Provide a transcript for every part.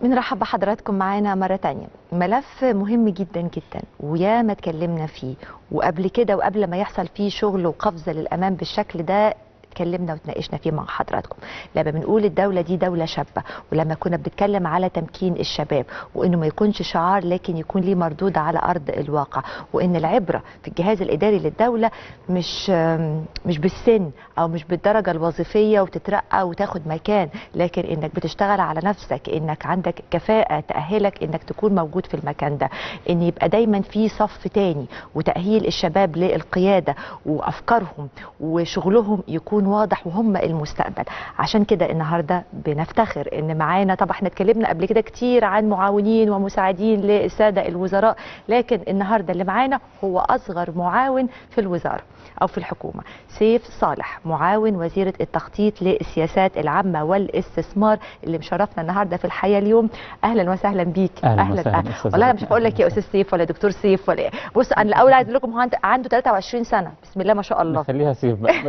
بنرحب بحضراتكم معانا مرة تانية ملف مهم جدا جدا ويا ما اتكلمنا فيه وقبل كده وقبل ما يحصل فيه شغل وقفزة للأمام بالشكل ده اتكلمنا وتناقشنا فيه مع حضراتكم لما بنقول الدولة دي دولة شابة ولما كنا بنتكلم على تمكين الشباب وانه ما يكونش شعار لكن يكون ليه مردود على ارض الواقع وان العبرة في الجهاز الاداري للدولة مش مش بالسن او مش بالدرجة الوظيفية وتترقى وتاخد مكان لكن انك بتشتغل على نفسك انك عندك كفاءة تأهلك انك تكون موجود في المكان ده ان يبقى دايما في صف تاني وتأهيل الشباب للقيادة وافكارهم وشغلهم يكون واضح وهم المستقبل عشان كده النهارده بنفتخر ان معانا طبعا احنا اتكلمنا قبل كده كتير عن معاونين ومساعدين للساده الوزراء لكن النهارده اللي معانا هو اصغر معاون في الوزاره او في الحكومه سيف صالح معاون وزيره التخطيط للسياسات العامه والاستثمار اللي مشرفنا النهارده في الحياه اليوم اهلا وسهلا بيك أهلاً اهلا وسهلاً أهلاً. أستاذة والله انا مش رحمة. هقول لك يا استاذ سيف ولا دكتور سيف ولا إيه. بص انا الاول عايز اقول لكم هو عنده- عنده 23 سنه بسم الله ما شاء الله نخليها سيف بقى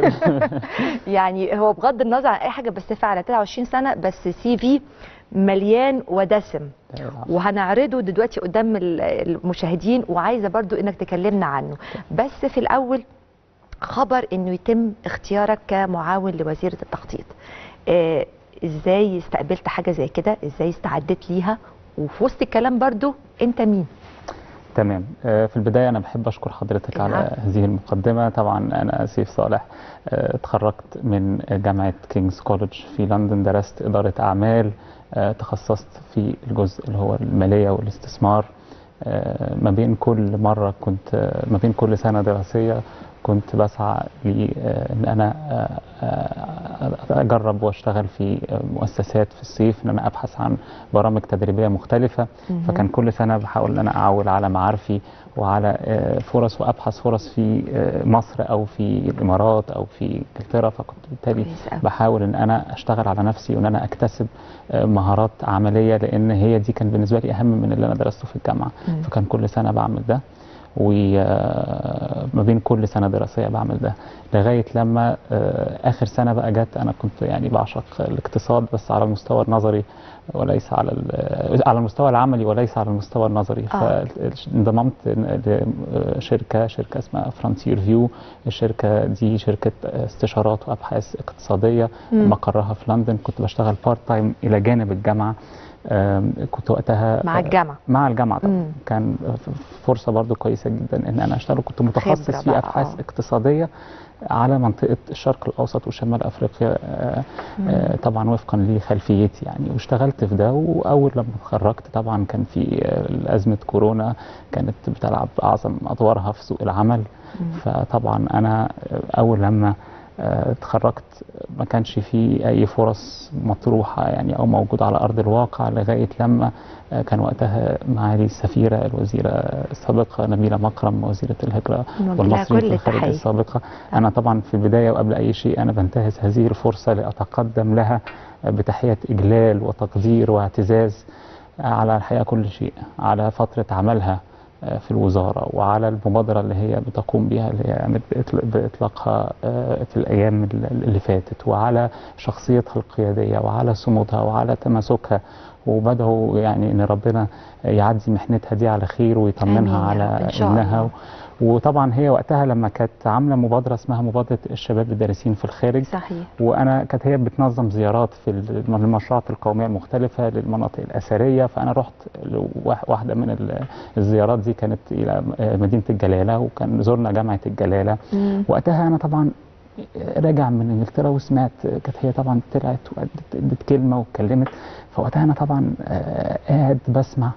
يعني هو بغض النظر عن اي حاجه بس فعلا 23 سنه بس سي في مليان ودسم وهنعرضه دلوقتي قدام ال- المشاهدين وعايزه برضو انك تكلمنا عنه بس في الاول خبر انه يتم اختيارك كمعاون لوزيره التخطيط آه ازاي استقبلت حاجه زي كده ازاي استعدت ليها وفي وسط الكلام برضو انت مين تمام آه، في البداية أنا بحب أشكر حضرتك على نعم. هذه المقدمة طبعا أنا سيف صالح آه، اتخرجت من جامعة كينجز كوليدج في لندن درست إدارة أعمال آه، تخصصت في الجزء اللي هو المالية والاستثمار آه، ما بين كل مرة كنت آه، ما بين كل سنة دراسية كنت بسعى لأن أنا آه، آه، أجرب وأشتغل في آه، مؤسسات في الصيف إن أنا أبحث عن برامج تدريبية مختلفة فكان كل سنه بحاول ان انا اعول على معارفي وعلى آه، فرص وابحث فرص في آه، مصر او في الامارات او في انجلترا فكنت بالتالي كويس أوي. بحاول ان انا اشتغل على نفسي وان انا اكتسب آه، مهارات عمليه لان هي دي كان بالنسبه لي اهم من اللي انا درسته في الجامعه مم. فكان كل سنه بعمل ده وما بين كل سنه دراسيه بعمل ده لغايه لما آه، اخر سنه بقى جت انا كنت يعني بعشق الاقتصاد بس على المستوى النظري وليس على ال- على المستوى العملي وليس على المستوى النظري آه. فانضممت لشركه شركه اسمها فرونتير فيو الشركه دي شركه استشارات وابحاث اقتصاديه مم. مقرها في لندن كنت بشتغل بارت تايم الى جانب الجامعه آم، كنت وقتها مع الجامعه مع الجامعه طبعا مم. كان فرصه برضو كويسه جدا ان انا اشتغل كنت متخصص خبرة في بقى، ابحاث آه. اقتصاديه على منطقه الشرق الاوسط وشمال افريقيا آه، آه، طبعا وفقا لخلفيتي يعني واشتغلت في ده واول لما اتخرجت طبعا كان في آه، ازمه كورونا كانت بتلعب اعظم ادوارها في سوق العمل مم. فطبعا انا اول لما آه، اتخرجت ما كانش في اي فرص مطروحه يعني او موجوده على ارض الواقع لغايه لما آه، كان وقتها معالي السفيره الوزيره السابقه نبيله مكرم وزيره الهجره نوجه لها والمصريين كل في الخارج التحية. السابقه انا طبعا في البدايه وقبل اي شيء انا بنتهز هذه الفرصه لاتقدم لها بتحيه اجلال وتقدير واعتزاز على الحقيقه كل شيء على فتره عملها آه، في الوزاره وعلى المبادره اللي هي بتقوم بها اللي هي قامت بإطل- باطلاقها آه، في الايام ال- اللي فاتت وعلى شخصيتها القياديه وعلى صمودها وعلى تماسكها وبدعوا يعني ان ربنا يعدي محنتها دي على خير ويطمنها آمين يا رب، على إن شاء ابنها الله. وطبعا هي وقتها لما كانت عامله مبادره اسمها مبادره الشباب الدارسين في الخارج صحيح وانا كانت هي بتنظم زيارات في الم- المشروعات القوميه المختلفه للمناطق الاثريه فانا رحت لواح- واحده من ال- الزيارات دي كانت الى مدينه الجلاله وكان زرنا جامعه الجلاله مم. وقتها انا طبعا راجع من انجلترا وسمعت كانت هي طبعا طلعت وادت ادت كلمه واتكلمت فوقتها انا طبعا آه، قاعد بسمع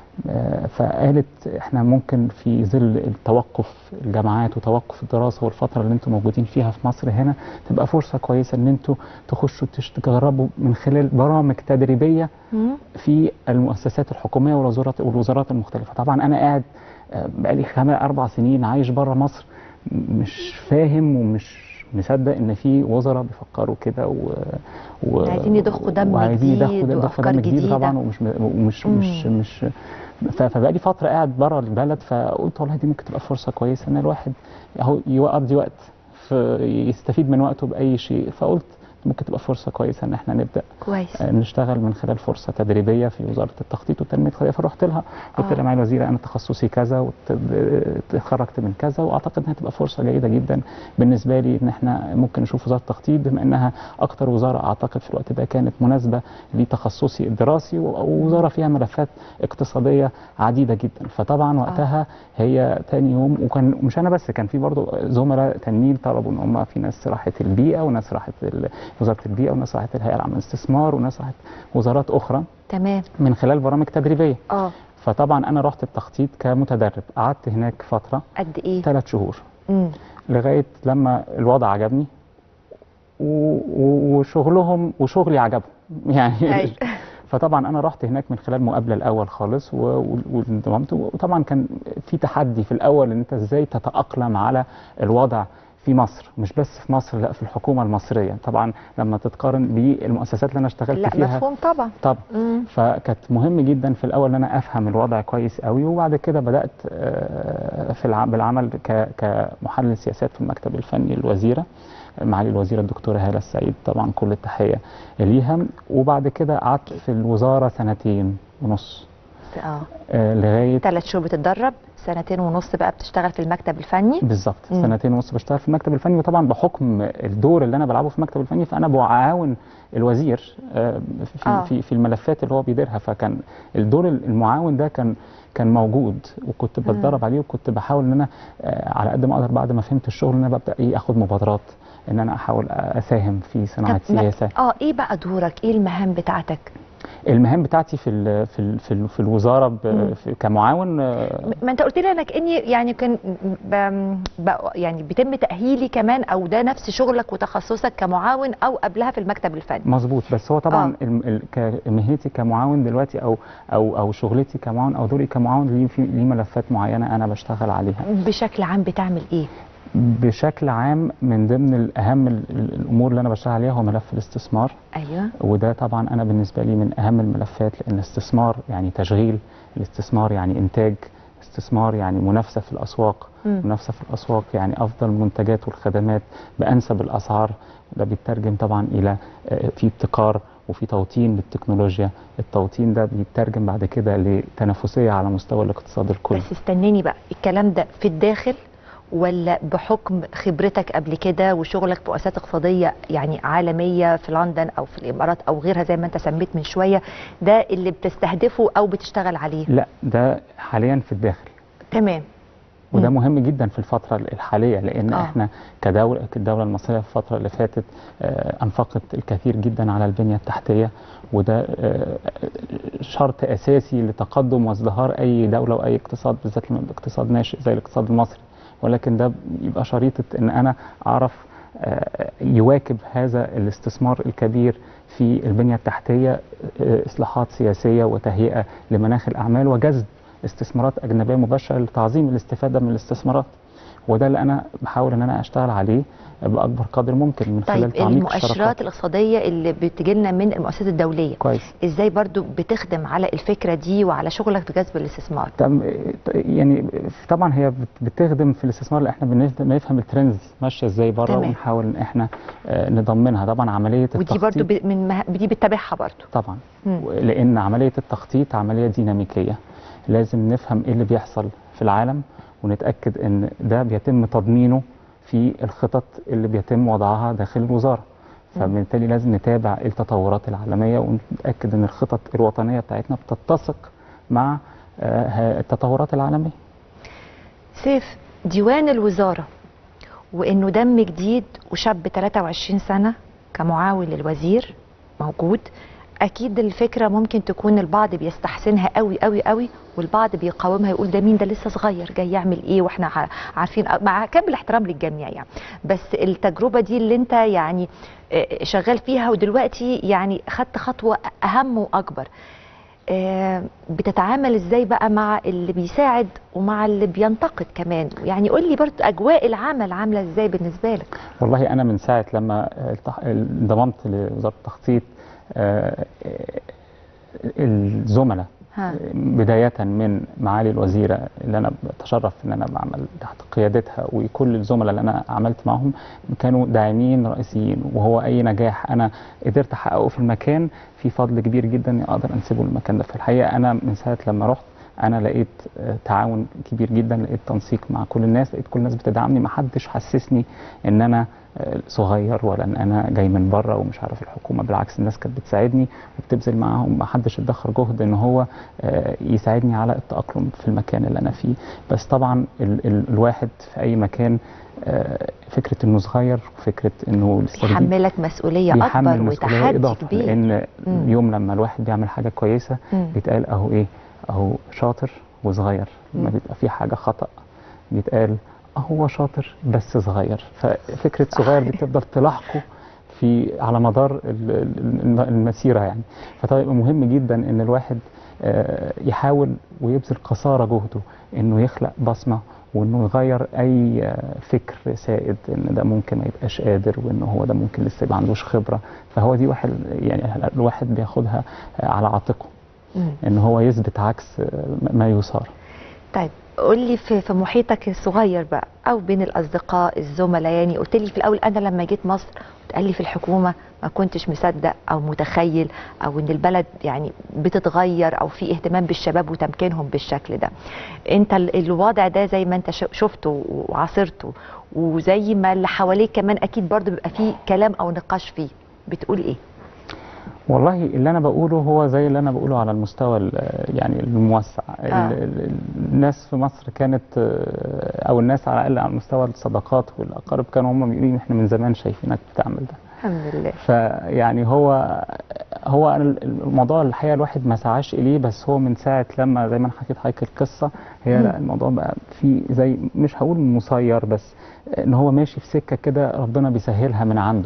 آه، فقالت احنا ممكن في ظل التوقف الجامعات وتوقف الدراسه والفتره اللي انتم موجودين فيها في مصر هنا تبقى فرصه كويسه ان انتم تخشوا تش- تجربوا من خلال برامج تدريبيه مم. في المؤسسات الحكوميه والوزارات والوزارات المختلفه طبعا انا قاعد آه، بقالي خمس اربع سنين عايش بره مصر م- مش فاهم ومش مصدق ان في وزراء بيفكروا كده و... و... عايزين يضخوا دم وعايزين جديد يضخوا يضخوا وأفكار دم جديد جديدة. طبعا ومش ومش مش مم. مش ف- فبقالي فتره قاعد بره البلد فقلت والله دي ممكن تبقى فرصه كويسه ان الواحد اهو يقضي وقت في يستفيد من وقته باي شيء فقلت ممكن تبقى فرصه كويسه ان احنا نبدا كويس آه، نشتغل من خلال فرصه تدريبيه في وزاره التخطيط والتنميه القريه فرحت لها قلت آه. لها معالي الوزيره انا تخصصي كذا وتخرجت من كذا واعتقد انها تبقى فرصه جيده جدا بالنسبه لي ان احنا ممكن نشوف وزاره التخطيط بما انها اكتر وزاره اعتقد في الوقت ده كانت مناسبه لتخصصي الدراسي و- ووزاره فيها ملفات اقتصاديه عديده جدا فطبعا وقتها هي تاني يوم وكان مش انا بس كان في برضه زملاء تانيين طلبوا ان هم في ناس راحت البيئه وناس راحت ال- وزاره البيئه وناس راحت الهيئه العامه للاستثمار وناس راحت وزارات اخرى تمام من خلال برامج تدريبيه اه فطبعا انا رحت التخطيط كمتدرب قعدت هناك فتره قد ايه ثلاث شهور امم لغايه لما الوضع عجبني و- و- وشغلهم وشغلي عجبهم يعني أيوة. فطبعا انا رحت هناك من خلال مقابله الاول خالص و- و- وانضممت وطبعا كان في تحدي في الاول ان انت ازاي تتاقلم على الوضع في مصر مش بس في مصر لا في الحكومه المصريه طبعا لما تتقارن بالمؤسسات اللي انا اشتغلت لا فيها مفهوم طبعا طبعا امم فكانت مهم جدا في الاول ان انا افهم الوضع كويس قوي وبعد كده بدات آه، في الع- بالعمل ك- كمحلل سياسات في المكتب الفني للوزيره معالي الوزيره الدكتوره هاله السعيد طبعا كل التحيه ليها وبعد كده قعدت في الوزاره سنتين ونص اه آه، لغايه ثلاث شهور بتتدرب سنتين ونص بقى بتشتغل في المكتب الفني بالظبط مم. سنتين ونص بشتغل في المكتب الفني وطبعا بحكم الدور اللي انا بلعبه في المكتب الفني فانا بعاون الوزير آه، في آه. في في الملفات اللي هو بيديرها فكان الدور المعاون ده كان كان موجود وكنت بتدرب عليه وكنت بحاول ان انا آه، على قد ما اقدر بعد ما فهمت الشغل ان انا ببدا ايه اخد مبادرات ان انا احاول اساهم في صناعه طب ما- سياسه اه ايه بقى دورك ايه المهام بتاعتك المهام بتاعتي في ال في ال في, ال في الوزاره ب- مم. في كمعاون آه، م- ما انت قلت لي انا كاني يعني كان ب... ب... يعني بيتم تاهيلي كمان او ده نفس شغلك وتخصصك كمعاون او قبلها في المكتب الفني مظبوط بس هو طبعا آه. الم- ال- ك- مهنتي كمعاون دلوقتي او او او شغلتي كمعاون او دوري كمعاون ليه في ليه ملفات معينه انا بشتغل عليها بشكل عام بتعمل ايه بشكل عام من ضمن الاهم ال- ال- الامور اللي انا بشتغل عليها هو ملف الاستثمار ايوه وده طبعا انا بالنسبه لي من اهم الملفات لان الاستثمار يعني تشغيل الاستثمار يعني انتاج استثمار يعني منافسه في الاسواق مم. منافسه في الاسواق يعني افضل المنتجات والخدمات بانسب الاسعار ده بيترجم طبعا الى آه، في ابتكار وفي توطين للتكنولوجيا التوطين ده بيترجم بعد كده لتنافسيه على مستوى الاقتصاد الكلي بس استناني بقى الكلام ده في الداخل ولا بحكم خبرتك قبل كده وشغلك في مؤسسات اقتصاديه يعني عالميه في لندن او في الامارات او غيرها زي ما انت سميت من شويه ده اللي بتستهدفه او بتشتغل عليه لا ده حاليا في الداخل تمام وده مم. مهم جدا في الفترة الحالية لأن آه. آه. احنا كدولة الدولة المصرية في الفترة اللي فاتت آه، أنفقت الكثير جدا على البنية التحتية وده آه، شرط أساسي لتقدم وازدهار أي دولة وأي اقتصاد بالذات لما يبقى اقتصاد ناشئ زي الاقتصاد المصري ولكن ده يبقى شريطة إن أنا أعرف آه، يواكب هذا الاستثمار الكبير في البنية التحتية آه، إصلاحات سياسية وتهيئة لمناخ الأعمال وجذب استثمارات أجنبية مباشرة لتعظيم الاستفادة من الاستثمارات وده اللي أنا بحاول إن أنا أشتغل عليه بأكبر قدر ممكن من خلال طيب تعميق المؤشرات الشراكات الاقتصاديه اللي بتجي لنا من المؤسسات الدوليه كويس ازاي برضو بتخدم على الفكره دي وعلى شغلك في جذب الاستثمار تم يعني طبعا هي بت- بتخدم في الاستثمار اللي احنا بنف- بنفهم الترندز ماشيه ازاي بره تمام. ونحاول ان احنا آه، نضمنها طبعا عمليه ودي التخطيط برضو ب- من مه... دي بتتابعها برضو طبعا مم. لان عمليه التخطيط عمليه ديناميكيه لازم نفهم ايه اللي بيحصل في العالم ونتاكد ان ده بيتم تضمينه في الخطط اللي بيتم وضعها داخل الوزاره فبالتالي لازم نتابع التطورات العالميه ونتاكد ان الخطط الوطنيه بتاعتنا بتتسق مع آه، ه- التطورات العالميه سيف ديوان الوزاره وانه دم جديد وشاب 23 سنه كمعاون للوزير موجود اكيد الفكره ممكن تكون البعض بيستحسنها قوي قوي قوي والبعض بيقاومها يقول ده مين ده لسه صغير جاي يعمل ايه واحنا ع- عارفين مع كامل الاحترام للجميع يعني بس التجربه دي اللي انت يعني آه، شغال فيها ودلوقتي يعني خدت خطوه اهم واكبر آه، بتتعامل ازاي بقى مع اللي بيساعد ومع اللي بينتقد كمان يعني قول لي برضو اجواء العمل عامله ازاي بالنسبه لك والله انا من ساعه لما التح- انضممت لوزاره التخطيط آه، آه، الزملاء ها. بداية من معالي الوزيرة اللي أنا بتشرف إن أنا بعمل تحت قيادتها وكل الزملاء اللي أنا عملت معهم كانوا داعمين رئيسيين وهو أي نجاح أنا قدرت أحققه في المكان في فضل كبير جدا أقدر أنسبه للمكان ده في الحقيقة أنا من ساعة لما رحت انا لقيت آه، تعاون كبير جدا لقيت تنسيق مع كل الناس لقيت كل الناس بتدعمني ما حدش حسسني ان انا آه، صغير ولا ان انا جاي من بره ومش عارف الحكومه بالعكس الناس كانت بتساعدني وبتبذل معاهم ما حدش ادخر جهد ان هو آه، يساعدني على التاقلم في المكان اللي انا فيه بس طبعا ال ال الواحد في اي مكان آه، فكره انه صغير وفكره انه لسه جديد يحملك مسؤوليه بيحمل اكبر مسؤولية وتحدي إضافة كبير لأن مم. يوم لما الواحد بيعمل حاجة كويسة مم. بيتقال أهو إيه أهو شاطر وصغير لما مم. بيبقى في حاجة خطأ بيتقال أهو صغير بس صغير ففكرة صح. صغير دي بتفضل تلاحقه في على مدار ال- ال- المسيرة يعني فطبعا يبقى مهم جدا إن الواحد آه، يحاول ويبذل قصارى جهده إنه يخلق بصمة وانه يغير اي آه، فكر سائد ان ده ممكن ما يبقاش قادر وان هو ده ممكن لسه ما عندوش خبره فهو دي واحد يعني الواحد بياخدها آه، على عاتقه مم. ان هو يثبت عكس آه، ما يثار طيب قول لي في في محيطك الصغير بقى او بين الاصدقاء الزملاء يعني قلت لي في الاول انا لما جيت مصر قال لي في الحكومه ما كنتش مصدق او متخيل او ان البلد يعني بتتغير او في اهتمام بالشباب وتمكينهم بالشكل ده انت ال- الوضع ده زي ما انت ش- شفته وعاصرته وزي ما اللي حواليك كمان اكيد برضو بيبقى فيه كلام او نقاش فيه بتقول ايه والله اللي انا بقوله هو زي اللي انا بقوله على المستوى ال- يعني الموسع آه. ال- ال- الناس في مصر كانت آه، او الناس على الاقل على مستوى الصداقات والاقارب كانوا هم بيقولوا لي احنا من زمان شايفينك بتعمل ده الحمد لله فيعني هو هو ال- الموضوع الحقيقه الواحد ما سعاش اليه بس هو من ساعه لما زي ما انا حكيت حضرتك القصه هي مم. لا الموضوع بقى في زي مش هقول مسير بس ان هو ماشي في سكه كده ربنا بيسهلها من عنده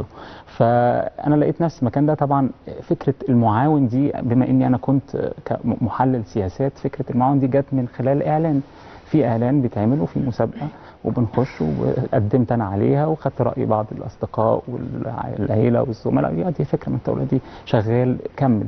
فانا لقيت نفسي المكان ده طبعا فكره المعاون دي بما اني انا كنت كمحلل سياسات فكره المعاون دي جت من خلال اعلان في اعلان بيتعمل وفي مسابقه وبنخش وقدمت انا عليها وخدت راي بعض الاصدقاء والعيله والزملاء يا دي فكره من الدوله دي شغال كمل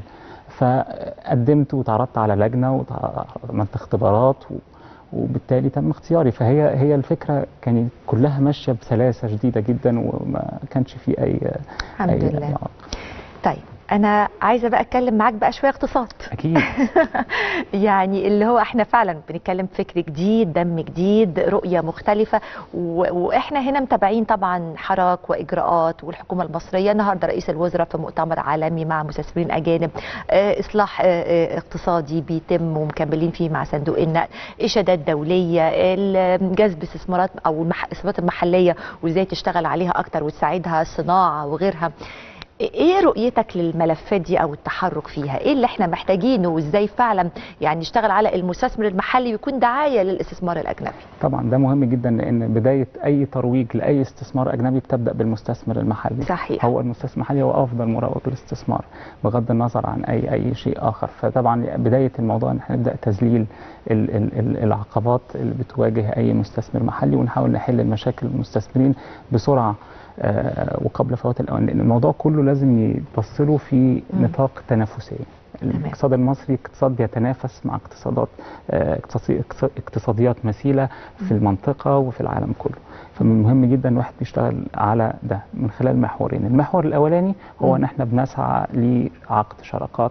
فقدمت وتعرضت على لجنه وعملت اختبارات و وبالتالي تم اختياري فهي هي الفكره كانت كلها ماشيه بسلاسه شديده جدا وما كانش في اي الحمد أي لله عائق. طيب انا عايزه بقى اتكلم معاك بقى شويه اقتصاد اكيد يعني اللي هو احنا فعلا بنتكلم فكر جديد دم جديد رؤيه مختلفه و... واحنا هنا متابعين طبعا حراك واجراءات والحكومه المصريه النهارده رئيس الوزراء في مؤتمر عالمي مع مستثمرين اجانب آه اصلاح آه آه اقتصادي بيتم ومكملين فيه مع صندوق النقد اشادات دوليه ال- جذب استثمارات او المح... الاستثمارات المحليه وازاي تشتغل عليها اكتر وتساعدها الصناعه وغيرها ايه رؤيتك للملفات دي او التحرك فيها ايه اللي احنا محتاجينه وازاي فعلا يعني نشتغل على المستثمر المحلي ويكون دعايه للاستثمار الاجنبي طبعا ده مهم جدا لان بدايه اي ترويج لاي استثمار اجنبي بتبدا بالمستثمر المحلي صحيح هو المستثمر المحلي هو افضل مروج للاستثمار بغض النظر عن اي اي شيء اخر فطبعا بدايه الموضوع ان احنا نبدا تذليل ال- ال- ال- العقبات اللي بتواجه اي مستثمر محلي ونحاول نحل المشاكل المستثمرين بسرعه آه، وقبل فوات الاوان لان الموضوع كله لازم يبص له في مم. نطاق تنافسيه الاقتصاد المصري اقتصاد بيتنافس مع اقتصادات آه، اقتصادي- اقتص- اقتصاديات مثيله في المنطقه وفي العالم كله فمن المهم جدا الواحد بيشتغل على ده من خلال محورين المحور الاولاني هو مم. ان احنا بنسعى لعقد شراكات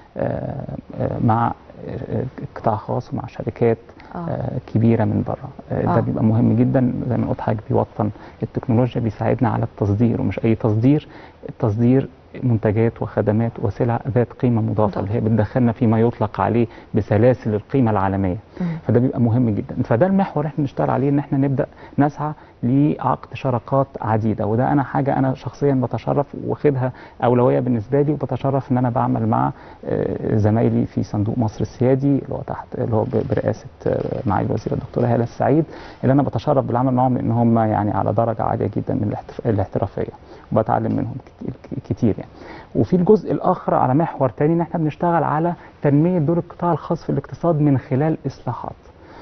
آه، آه، مع آه، قطاع خاص ومع شركات اه آه، كبيره من بره آه، آه. ده بيبقى مهم جدا زي ما قلت حضرتك بيوطن التكنولوجيا بيساعدنا على التصدير ومش اي تصدير التصدير منتجات وخدمات وسلع ذات قيمه مضافه مضافة. اللي هي بتدخلنا فيما يطلق عليه بسلاسل القيمه العالميه مم. فده بيبقى مهم جدا فده المحور احنا نشتغل عليه ان احنا نبدا نسعى لعقد شراكات عديده وده انا حاجه انا شخصيا بتشرف واخدها اولويه بالنسبه لي وبتشرف ان انا بعمل مع آه، زمايلي في صندوق مصر السيادي اللي هو تحت اللي هو ب- برئاسه آه، معالي الوزيره الدكتوره هاله السعيد اللي انا بتشرف بالعمل معاهم لان هم يعني على درجه عاليه جدا من الاحتف- الاحترافيه وبتعلم منهم كتير, كتير يعني وفي الجزء الاخر على محور تاني ان احنا بنشتغل على تنميه دور القطاع الخاص في الاقتصاد من خلال اصلاحات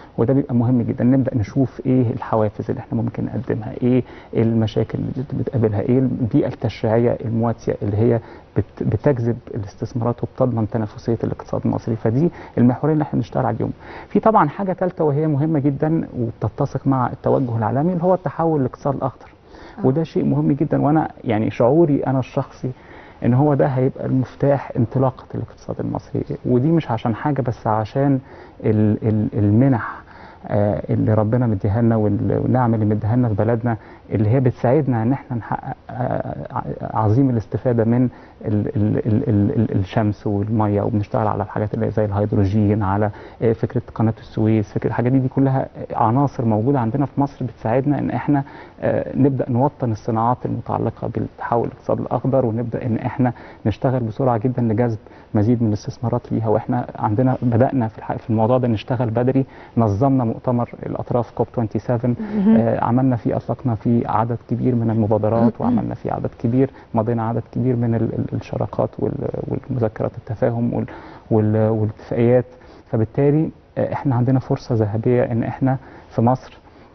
وده بيبقى مهم جدا نبدا نشوف ايه الحوافز اللي احنا ممكن نقدمها ايه المشاكل اللي بتقابلها ايه البيئه التشريعيه المواتيه اللي هي بت بتجذب الاستثمارات وبتضمن تنافسيه الاقتصاد المصري فدي المحورين اللي احنا بنشتغل عليهم في طبعا حاجه ثالثه وهي مهمه جدا وبتتسق مع التوجه العالمي اللي هو التحول للاقتصاد الاخضر آه. وده شيء مهم جدا وانا يعني شعوري انا الشخصي ان هو ده هيبقى المفتاح انطلاقه الاقتصاد المصري ودي مش عشان حاجه بس عشان ال- ال- المنح آه، اللي ربنا مديها لنا وال- والنعم اللي مديها لنا في بلدنا اللي هي بتساعدنا ان احنا نحقق آه، ع- عظيم الاستفاده من ال ال ال ال ال الشمس والميه وبنشتغل على الحاجات اللي زي الهيدروجين على آه، فكره قناه السويس فكره الحاجات دي دي كلها عناصر موجوده عندنا في مصر بتساعدنا ان احنا آه، نبدا نوطن الصناعات المتعلقه بالتحول الاقتصادي الاخضر ونبدا ان احنا نشتغل بسرعه جدا لجذب مزيد من الاستثمارات ليها واحنا عندنا بدانا في الحقيقة في الموضوع ده نشتغل بدري نظمنا مؤتمر الاطراف كوب 27 آه، عملنا فيه اطلقنا فيه عدد كبير من المبادرات وعملنا فيه عدد كبير مضينا عدد كبير من ال- ال- الشراكات وال- والمذكرات التفاهم وال- وال- والاتفاقيات فبالتالي آه، احنا عندنا فرصه ذهبيه ان احنا في مصر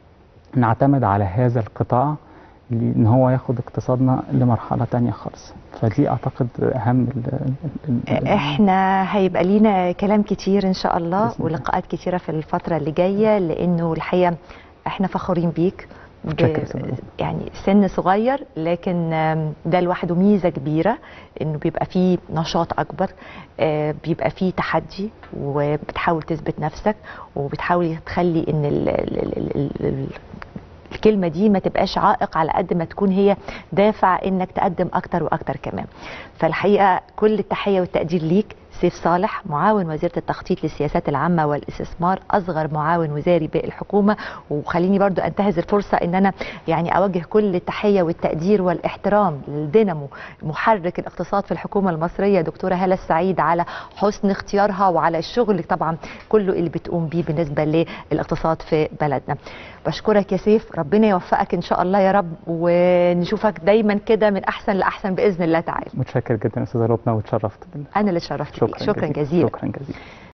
نعتمد على هذا القطاع ان هو ياخد اقتصادنا لمرحله تانية خالص فدي اعتقد اهم ال ال ال احنا هيبقى لينا كلام كتير ان شاء الله بإذن الله. ولقاءات كتيره في الفتره اللي جايه لانه الحقيقه احنا فخورين بيك ب- متشكر يا سيدة. يعني سن صغير لكن آم، ده لوحده ميزه كبيره انه بيبقى فيه نشاط اكبر آه، بيبقى فيه تحدي وبتحاول تثبت نفسك وبتحاول تخلي ان ال ال ال ال ال الكلمه دي ما تبقاش عائق على قد ما تكون هي دافع انك تقدم اكتر واكتر كمان فالحقيقه كل التحيه والتقدير ليك سيف صالح معاون وزيره التخطيط للسياسات العامه والاستثمار اصغر معاون وزاري بالحكومه وخليني برضو انتهز الفرصه ان انا يعني اوجه كل التحيه والتقدير والاحترام للدينامو محرك الاقتصاد في الحكومه المصريه دكتوره هاله السعيد على حسن اختيارها وعلى الشغل طبعا كله اللي بتقوم بيه بالنسبه للاقتصاد في بلدنا بشكرك يا سيف ربنا يوفقك ان شاء الله يا رب ونشوفك دايما كده من احسن لاحسن باذن الله تعالى متشكر جدا يا استاذه لبنى واتشرفت بالله انا اللي اتشرفت بيك شكرا, شكرا جزيلا شكرا جزيلا